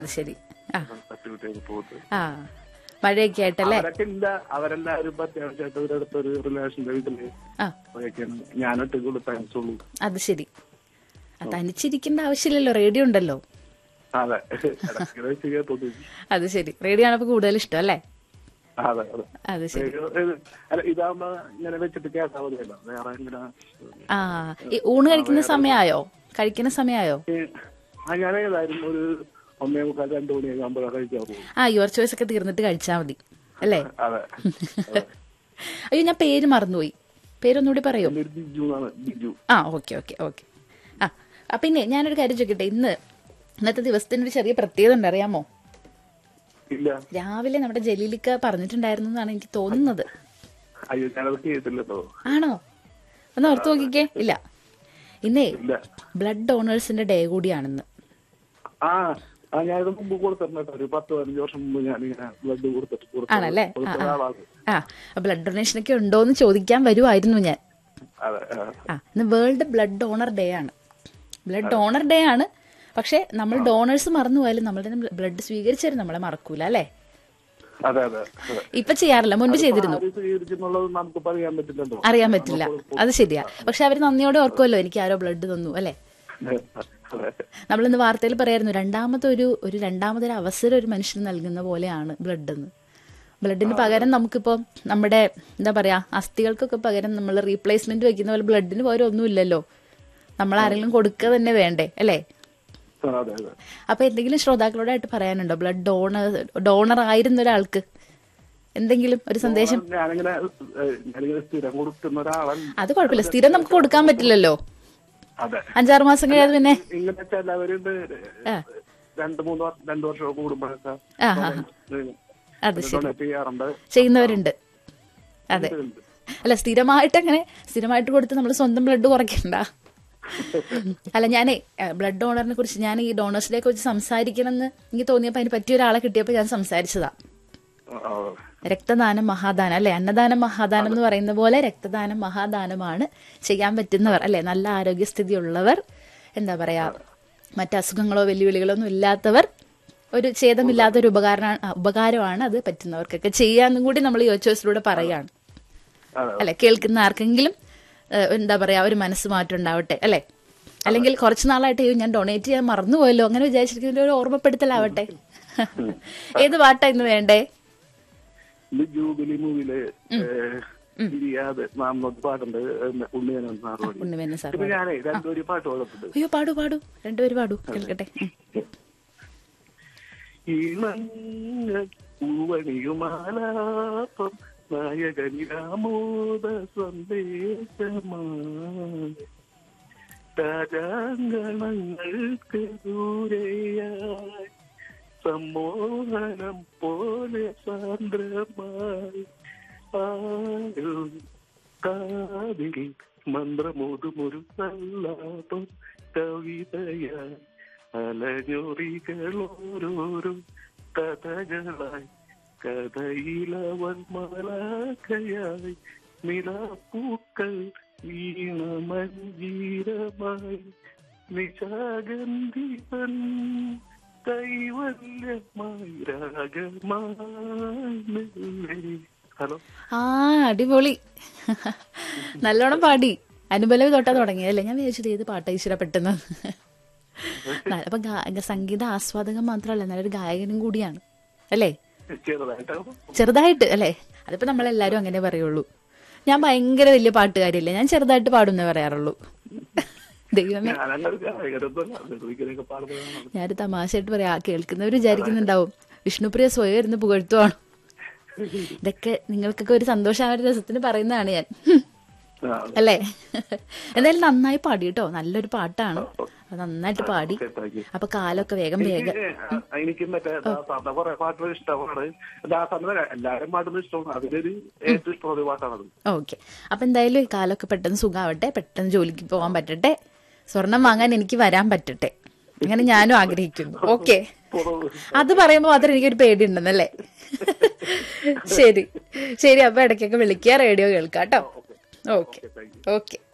അത് ശരി ആ തട്ടുകുട്ടിയൊക്കെ പോയിട്ട് ആ മഴയൊക്കെ ആയിട്ടല്ലേ അവരൊക്കെ ഇല്ല അവരെല്ലാവരും ഇപ്പൊ അത്യാവശ്യമായിട്ട് ഇവരടുത്ത് ഒരു റിലേഷന്റെ വീട്ടില് ആ പോയൊക്കെയാണ് ഞാനൊറ്റ കൂടെ താമസമുള്ളൂ അത് ശരി ആ, തനിച്ചിരിക്കേണ്ട ആവശ്യമില്ലല്ലോ റേഡിയോ ഉണ്ടല്ലോ അതെ ഇടയ്ക്കിടെ ചെയ്യാൻ തോന്നി അത് ശരി റേഡിയോ ആണ് അപ്പൊ കൂടുതൽ ഇഷ്ടം അല്ലേ അതെ അതെ അത് ശരി ഇത് ഇത് അല്ല ഇതാകുമ്പോ ഇങ്ങനെ വെച്ചിട്ട് കേട്ടാ മതിയല്ലോ വേറെ ഇങ്ങനെ ആ ഈ ഊണ് കഴിക്കുന്ന സമയമായോ കഴിക്കുന്ന സമയമായോ ഈ, ആ ഞാൻ ഏതായാലും ഒരു ഒന്നേ മുക്കാൽ രണ്ടു മണിയൊക്കെ ആകുമ്പോഴാ കഴിക്കാൻ പോകും ആ യുവർ ചോയ്സ് ഒക്കെ തീർന്നിട്ട് കഴിച്ചാൽ മതി അല്ലേ അതെ അതെ. അയ്യോ ഞാൻ പേര് മറന്നുപോയി പേരൊന്നുകൂടി പറയോ എൻ്റെ ഒരു ബിജു എന്നാണ് ബിജു ആ ഓക്കെ ഓക്കെ ഓക്കെ ആ ആ, പിന്നെ ഞാനൊരു കാര്യം ചോദിക്കട്ടെ ഇന്ന് ഇന്നത്തെ ദിവസത്തിന് ഒരു ചെറിയ പ്രത്യേകത ഉണ്ട് അറിയാമോ ഇല്ല രാവിലെ നമ്മുടെ ജലീലിക്ക പറഞ്ഞിട്ടുണ്ടായിരുന്നു എന്നാണ് എനിക്ക് തോന്നുന്നത് അയ്യോ ഞാനത് കേട്ടില്ലല്ലോ ആണോ ഒന്ന് ഓർത്ത് നോക്കിക്കേ ഇല്ല ഇന്നേ ഇല്ല ബ്ലഡ് ഡോണേഴ്സിന്റെ ഡേ കൂടിയാണെന്ന് ആ ആ ഞാനിത് മുമ്പ് കൊടുത്തിട്ടുണ്ട് കേട്ടോ. ഒരു പത്ത് പതിനഞ്ച് വർഷം മുമ്പ് ഞാനിങ്ങനെ ബ്ലഡ് കൊടുത്തിട്ട് കൊടുത്ത- ആണല്ലേ ആ കൊടുത്ത ആ ആളാണ് ആ ബ്ലഡ് ഡൊണേഷൻ ഒക്കെ ഉണ്ടോന്ന് ചോദിക്കാൻ വരുമായിരുന്നു ഞാൻ അതെ ആ. ആ ഇന്ന് വേൾഡ് ബ്ലഡ് ഡോണർ ഡേ ആണ് ബ്ലഡ് ഡോണർ ഡേ ആണ് പക്ഷെ നമ്മൾ ഡോണേഴ്സ് മറന്നുപോയാലും നമ്മളുടെ ബ്ലഡ് സ്വീകരിച്ചാലും നമ്മളെ മറക്കൂല അല്ലേ അതെ അതെ അതെ ഇപ്പൊ ചെയ്യാറില്ല മുൻപ് ചെയ്തിരുന്നു ആര് സ്വീകരിക്കുന്നുള്ളത് നമുക്ക് പറയാൻ പറ്റില്ലല്ലോ അറിയാൻ പറ്റില്ല അത് ശരിയാ പക്ഷെ അവർ നന്ദിയോടെ ഓർക്കുമല്ലോ എനിക്ക് ആരോ ബ്ലഡ് തന്നു അല്ലേ അതെ നമ്മളിന്ന് വാർത്തയിൽ പറയായിരുന്നു രണ്ടാമത്തെ ഒരു ഒരു രണ്ടാമതൊരു അവസരം ഒരു മനുഷ്യന് നൽകുന്ന പോലെയാണ് ബ്ലഡ് എന്ന് ബ്ലഡിന് പകരം നമുക്കിപ്പോൾ നമ്മുടെ എന്താ പറയാ അസ്ഥികൾക്കൊക്കെ പകരം നമ്മൾ റീപ്ലേസ്മെന്റ് വെക്കുന്ന പോലെ ബ്ലഡിന് പകരം ഒന്നുമില്ലല്ലോ നമ്മൾ ആരെങ്കിലും കൊടുക്കുക തന്നെ വേണ്ടേ അല്ലേ അതെ അതെ അപ്പൊ എന്തെങ്കിലും ശ്രോതാക്കളോടായിട്ട് പറയാനുണ്ടോ ബ്ലഡ് ഡോണർ ഡോണർ ആയിരുന്ന ഒരാൾക്ക് എന്തെങ്കിലും ഒരു സന്ദേശം ഞാനിങ്ങനെ ഏഹ്, ഞാനിങ്ങനെ സ്ഥിരം കൊടുക്കുന്ന ഒരാളല്ല അത് കുഴപ്പമില്ല സ്ഥിരം നമുക്ക് കൊടുക്കാൻ പറ്റില്ലല്ലോ അതെ അഞ്ചാറ് മാസം കഴിയാതെ പിന്നെ ഇങ്ങനെ ചിലവരുണ്ട് ആ. രണ്ടു മൂന്ന് വർഷം രണ്ടു വർഷം കൂടുമ്പോഴൊക്കെ ആ ആ അത് ശരി ഡൊണേറ്റ് ചെയ്യാറുണ്ട് ചെയ്യുന്നവരുണ്ട് അതെ ഉണ്ട്. അല്ല സ്ഥിരമായിട്ട് അങ്ങനെ സ്ഥിരമായിട്ട് കൊടുത്ത് നമ്മൾ സ്വന്തം ബ്ലഡ് കുറയ്ക്കണ്ട അല്ല ഞാനേ ബ്ലഡ് ഡോണറിനെ കുറിച്ച് ഞാൻ ഈ ഡോണേഴ്സിനെ കുറിച്ച് സംസാരിക്കണം എന്ന് എനിക്ക് തോന്നിയപ്പോൾ അതിന് പറ്റിയ ഒരാളെ കിട്ടിയപ്പോൾ ഞാൻ സംസാരിച്ചതാ ആ, ആ. രക്തദാനം മഹാദാനം അല്ലെ അന്നദാനം മഹാദാനം എന്ന് പറയുന്ന പോലെ രക്തദാനം മഹാദാനമാണ് ചെയ്യാൻ പറ്റുന്നവർ അല്ലെ നല്ല ആരോഗ്യസ്ഥിതിയുള്ളവർ എന്താ പറയാ മറ്റ് അസുഖങ്ങളോ വെല്ലുവിളികളോ ഒന്നും ഇല്ലാത്തവർ ഒരു ഛേദമില്ലാത്തൊരു ഉപകാര ഉപകാരമാണ് അത് പറ്റുന്നവർക്കൊക്കെ ചെയ്യാന്നും കൂടി നമ്മൾ യോച്ചോസിലൂടെ പറയാണ് അതെ അല്ലെ കേൾക്കുന്ന ആർക്കെങ്കിലും ഏഹ്, എന്താ പറയാ ഒരു മനസ്സ് മാറ്റം ഉണ്ടാവട്ടെ അല്ലെ അല്ലെങ്കിൽ കുറച്ച് നാളായിട്ട് അയ്യോ ഞാൻ ഡൊണേറ്റ് ചെയ്യാൻ മറന്നുപോയല്ലോ അങ്ങനെ വിചാരിച്ചിരിക്കുന്ന ഒരു ഓർമ്മപ്പെടുത്തലാവട്ടെ ഏത് പാട്ടാ ഇന്ന് വേണ്ടേ ഇത് ജൂബിലി മൂവിയില് തിരിയാതെ നാം പാട്ടുണ്ട് ഉണ്ണിയനൻ സാറോടി ഉണ്ണിമേനൻ സാർ ഇപ്പൊ ഞാനേ രണ്ടൊരു പാട്ട് പാടുന്നുണ്ട് അയ്യോ പാടു പാടു രണ്ടുപേരും പാടു കേൾക്കട്ടെ ഉം. ഇളങ്ങ പൂവണിയുമാലാപ്പം നായകനിരാമോദ സന്ദേശമായി രാജാങ്കണങ്ങൾക്ക് ദൂരെയായി സമ്മോഹനം പോലെ സാന്ദ്രമായി ആരോ കാതിൽ മന്ത്രമോതുമൊരു സല്ലാപം കവിതയായി അലഞ്ഞൊറികളോരോരോ കഥകളായി കഥയിലവൻ മലാഖയായി നിലാപ്പൂക്കൾ വീണമഞ്ജീരമായി നിശാഗന്ധിവൻ കൈവല്യമായി രാഗമായി ഹലോ ആ അടിപൊളി നല്ലോണം പാടി അനുബലവ് തൊട്ടാ തുടങ്ങിയതല്ലേ ഞാൻ വിചാരിച്ചത് ഏത് പാട്ടാ ഈശ്വര പെട്ടെന്ന് നല്ല- അപ്പൊ ഗാ- സംഗീത ആസ്വാദകം മാത്രമല്ല നല്ലൊരു ഗായകനും കൂടിയാണ് അല്ലേ ചെറുതായിട്ടാണ് ചെറുതായിട്ട് അല്ലേ അതിപ്പോ നമ്മളെല്ലാരും അങ്ങനെ പറയുള്ളൂ ഞാൻ ഭയങ്കര വലിയ പാട്ടുകാരിയല്ല ഞാൻ ചെറുതായിട്ട് പാടുന്നേ പറയാറുള്ളൂ ദൈവമേ ഞാനങ്ങനെ ഗായകരൊന്നുമല്ല നിർമ്മിക്കുന്നൊക്കെ പാടുന്നതാണ് ഞാനൊരു തമാശയായിട്ട് പറയാ കേൾക്കുന്നവർ വിചാരിക്കുന്നുണ്ടാവും വിഷ്ണുപ്രിയ സ്വയം ഇരുന്ന് പുകഴ്ത്തുവാണ് ഇതൊക്കെ നിങ്ങൾക്കൊക്കെ ഒരു സന്തോഷമായ ഒരു രസത്തിന് പറയുന്നതാണ് ഞാൻ ആ, അല്ലേ എന്തായാലും നന്നായി പാടി കേട്ടോ നല്ലൊരു പാട്ടാണ് അത് നന്നായിട്ട് പാടി ഓക്കേ, താങ്ക് യു. അപ്പൊ കാലൊക്കെ വേഗം വേഗം എനിക്ക് എനിക്ക് മറ്റേ ദാസാറിന്റെ കുറെ പാട്ടുകൾ ഇഷ്ടമാണ് ദാസാറിന്റെ എല്ലാരും പാടുന്നത് ഇഷ്ടമാണ് അതിലൊരു ഏറ്റവും ഇഷ്ടമുള്ള ഒരു പാട്ടാണത് ഓക്കെ അപ്പൊ എന്തായാലും ഈ കാലമൊക്കെ പെട്ടെന്ന് സുഖാവട്ടെ പെട്ടെന്ന് ജോലിക്ക് പോകാൻ പറ്റട്ടെ സ്വർണം വാങ്ങാൻ എനിക്ക് വരാൻ പറ്റട്ടെ അങ്ങനെ ഞാനും ആഗ്രഹിക്കുന്നു ഓക്കെ അത് പറയുമ്പോ മാത്രം എനിക്കൊരു പേടിയുണ്ടെന്നല്ലേ ശരി ശരി അപ്പൊ ഇടയ്ക്കൊക്കെ വിളിക്കുക റേഡിയോ കേൾക്കാം കേട്ടോ ഓക്കെ ഓക്കെ